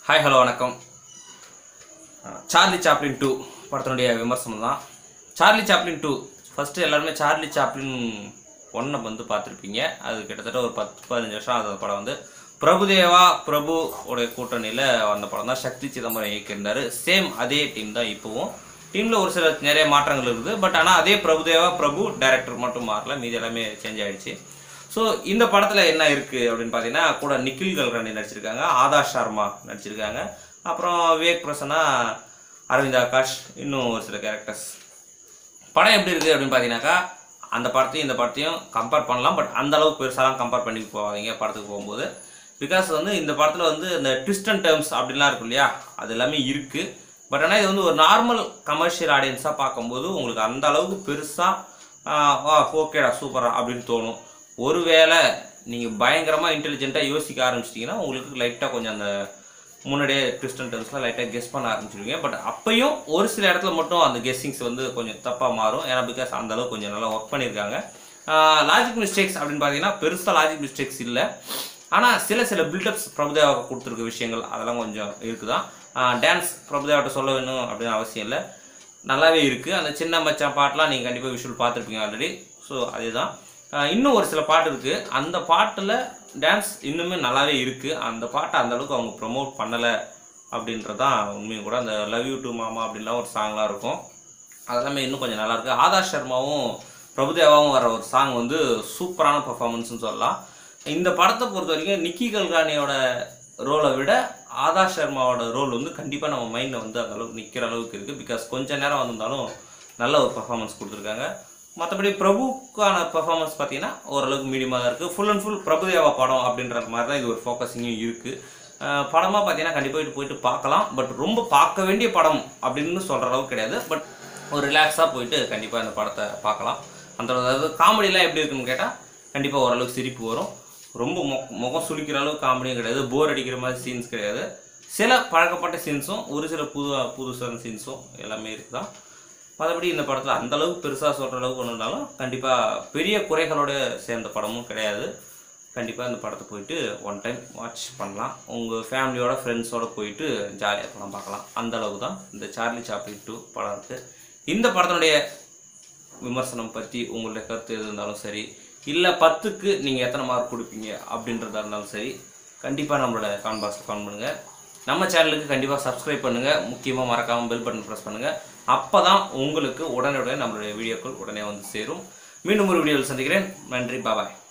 hi hello வணக்கம் Charlie Chaplin two படத்தினுடைய விமர்சனம் தான் சார்லி சாப்ளின் டூ ஃபஸ்ட்டு எல்லாருமே சார்லி சாப்ளின் ஒன்றை வந்து பார்த்துருப்பீங்க அது கிட்டத்தட்ட ஒரு பத்து பதினஞ்சு வருஷம் ஆகுது அந்த படம் வந்து பிரபுதேவா பிரபு உடைய கூட்டணியில் வந்த படம் தான் சக்தி சிதம்பரம் இயக்கியிருந்தார் சேம் அதே டீம் தான் இப்போவும் டீமில் ஒரு சில நிறைய மாற்றங்கள் இருக்குது பட் ஆனால் அதே பிரபுதேவா பிரபு டைரக்டர் மட்டும் மாறல மீதி எல்லாமே சேஞ்ச் ஆயிடுச்சு ஸோ இந்த படத்தில் என்ன இருக்குது அப்படின்னு பார்த்தீங்கன்னா கூட நிக்கில் கல்ராணி நடிச்சிருக்காங்க ஆதா சர்மா நடிச்சிருக்காங்க அப்புறம் விவேக் பிரசன்னா அரவிந்த் ஆகாஷ் இன்னும் ஒரு சில கேரக்டர்ஸ் படம் எப்படி இருக்குது அப்படின்னு பார்த்தீங்கன்னாக்கா அந்த படத்தையும் இந்த படத்தையும் கம்பேர் பண்ணலாம் பட் அந்த அளவுக்கு பெருசாலாம் கம்பேர் பண்ணி போகாதீங்க படத்துக்கு போகும்போது பிகாஸ் வந்து இந்த படத்தில் வந்து இந்த ட்விஸ்ட் அண்ட் டேர்ம்ஸ் அப்படிலாம் இருக்கும் இல்லையா அது எல்லாமே இருக்குது பட் ஆனால் இது வந்து ஒரு நார்மல் கமர்ஷியல் ஆடியன்ஸாக பார்க்கும்போது உங்களுக்கு அந்த அளவுக்கு பெருசாக ஓகேடா சூப்பரா அப்படின்னு தோணும் ஒருவேளை நீங்கள் பயங்கரமாக இன்டெலிஜென்ட்டாக யோசிக்க ஆரம்பிச்சிட்டிங்கன்னா உங்களுக்கு லைட்டாக கொஞ்சம் அந்த முன்னாடியே ட்விஸ்ட் அண்ட் டர்ன்ஸ்லாம் லைட்டாக கெஸ் பண்ண ஆரம்பிச்சிருவீங்க பட் அப்பையும் ஒரு சில இடத்துல மட்டும் அந்த கெஸ்ஸிங்ஸ் வந்து கொஞ்சம் தப்பாக மாறும் ஏன்னா பிகாஸ் அந்த அளவுக்கு கொஞ்சம் நல்லா ஒர்க் பண்ணியிருக்காங்க லாஜிக் மிஸ்டேக்ஸ் அப்படின்னு பார்த்தீங்கன்னா பெருசாக லாஜிக் மிஸ்டேக்ஸ் இல்லை ஆனால் சில சில பில்டப்ஸ் பிரபுதேவாவுக்கு கொடுத்துருக்க விஷயங்கள் அதெல்லாம் கொஞ்சம் இருக்குதான் டான்ஸ் பிரபுதேவாட்ட சொல்ல வேணும் அப்படின்னு அவசியம் இல்லை நல்லாவே இருக்குது அந்த சின்ன மச்சான் பாட்டெலாம் நீங்கள் கண்டிப்பாக விஷுவல் பார்த்துருப்பீங்க ஆல்ரெடி ஸோ அதுதான் ஆஹ் இன்னும் ஒரு சில பாட்டு இருக்குது அந்த பாட்டில் டான்ஸ் இன்னுமே நல்லாவே இருக்குது அந்த பாட்டை அந்த அளவுக்கு அவங்க ப்ரமோட் பண்ணலை அப்படின்றது தான் உண்மையும் கூட அந்த லவ் யூ டு மாமா அப்படின்லாம் ஒரு சாங்லாம் இருக்கும் அதெல்லாமே இன்னும் கொஞ்சம் நல்லா இருக்கு ஆதார் சர்மாவும் பிரபுதேவாவும் வர ஒரு சாங் வந்து சூப்பரான பர்ஃபார்மன்ஸ்னு சொல்லலாம் இந்த படத்தை பொறுத்த வரைக்கும் நிக்கி கல்கானியோட ரோலை விட ஆதார் சர்மாவோட ரோல் வந்து கண்டிப்பாக நம்ம மைண்டில் வந்து அந்த அளவுக்கு நிற்கிற அளவுக்கு இருக்குது பிகாஸ் கொஞ்ச நேரம் வந்திருந்தாலும் நல்ல ஒரு பர்ஃபார்மன்ஸ் கொடுத்துருக்காங்க மற்றபடி பிரபுக்கான பர்ஃபார்மன்ஸ் பார்த்தீங்கன்னா ஓரளவுக்கு மீடியமாக தான் இருக்குது ஃபுல் அண்ட் ஃபுல் பிரபுதேவா படம் அப்படின்ற மாதிரி தான் இது ஒரு ஃபோக்கஸிங்கும் இருக்குது படமாக பார்த்தீங்கன்னா கண்டிப்பாக போயிட்டு போயிட்டு பார்க்கலாம் பட் ரொம்ப பார்க்க வேண்டிய படம் அப்படின்னு சொல்கிற அளவுக்கு கிடையாது பட் ஒரு ரிலாக்ஸாக போயிட்டு கண்டிப்பாக இந்த படத்தை பார்க்கலாம் அந்த அதாவது காமெடிலாம் எப்படி இருக்குன்னு கேட்டால் கண்டிப்பாக ஓரளவுக்கு சிரிப்பு வரும் ரொம்ப மொ முகம் சுளிக்கிற அளவுக்கு காமெடியும் கிடையாது போர் அடிக்கிற மாதிரி சீன்ஸ் கிடையாது சில பழக்கப்பட்ட சீன்ஸும் ஒரு சில புது புதுசான சீன்ஸும் எல்லாமே இருக்குதான் மற்றபடி இந்த படத்தில் அந்த அளவுக்கு பெருசாக சொல்கிற அளவுக்கு ஒன்று இருந்தாலும் கண்டிப்பாக பெரிய குறைகளோட சேர்ந்த படமும் கிடையாது கண்டிப்பாக இந்த படத்தை போயிட்டு ஒன் டைம் வாட்ச் பண்ணலாம் உங்கள் ஃபேமிலியோட ஃப்ரெண்ட்ஸோட போயிட்டு ஜாலியாக படம் பார்க்கலாம் அந்த அளவுக்கு தான் இந்த சார்லி சாப்ளின் டூ படம் இருக்குது இந்த படத்தினுடைய விமர்சனம் பற்றி உங்களுடைய கருத்து எது இருந்தாலும் சரி இல்லை பத்துக்கு நீங்கள் எத்தனை மார்க் கொடுப்பீங்க அப்படின்றதா இருந்தாலும் சரி கண்டிப்பாக நம்மளோட கான் பாக்ஸில் கான் பண்ணுங்கள் நம்ம சேனலுக்கு கண்டிப்பாக சப்ஸ்கிரைப் பண்ணுங்கள் முக்கியமாக மறக்காமல் பெல் பட்டன் ப்ரெஸ் பண்ணுங்கள் அப்போ தான் உங்களுக்கு உடனே உடனே நம்மளுடைய வீடியோக்கள் உடனே வந்து சேரும் மீண்டும் ஒரு வீடியோவில் சந்திக்கிறேன் நன்றி பாபாய்